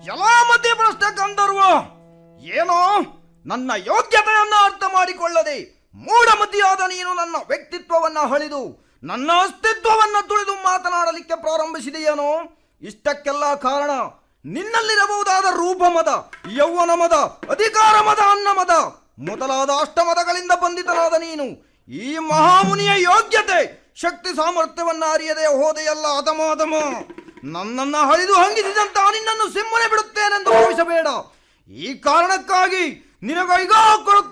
ಎಲ್ಲ ಮಧ್ಯಭ್ರಷ್ಟ ಗಂಧರ್ವ ಏನೋ ನನ್ನ ಯೋಗ್ಯತೆಯನ್ನ ಅರ್ಥ ಮಾಡಿಕೊಳ್ಳದೆ ಮೂಢಮತಿಯಾದ ನೀನು ನನ್ನ ವ್ಯಕ್ತಿತ್ವವನ್ನ ಹಳಿದು ನನ್ನ ಅಸ್ತಿತ್ವವನ್ನ ತುಳಿದು ಮಾತನಾಡಲಿಕ್ಕೆ ಪ್ರಾರಂಭಿಸಿದೆಯೇನೋ ಇಷ್ಟಕ್ಕೆಲ್ಲ ಕಾರಣ ನಿನ್ನಲ್ಲಿರಬಹುದಾದ ರೂಪ ಮದ ಯೌವನ ಮದ ಅಧಿಕಾರ ಮದ ಅನ್ನ ಮದ ಮೊದಲಾದ ಅಷ್ಟಮದಗಳಿಂದ ಬಂಧಿತನಾದ ನೀನು ಈ ಮಹಾಮುನಿಯ ಯೋಗ್ಯತೆ ಶಕ್ತಿ ಸಾಮರ್ಥ್ಯವನ್ನ ಅರಿಯದೆ ಹೋದೆಯಲ್ಲ ಅದಮ ಅದಮ ನನ್ನನ್ನ ಹಳಿದು ಹಂಗಿಸಿದಂತ ನಿನ್ನನ್ನು ಸಿಮ್ಮನೆ ಬಿಡುತ್ತೇನೆಂದು ಭಾವಿಸಬೇಡ ಈ ಕಾರಣಕ್ಕಾಗಿ ನಿನಗೈಗ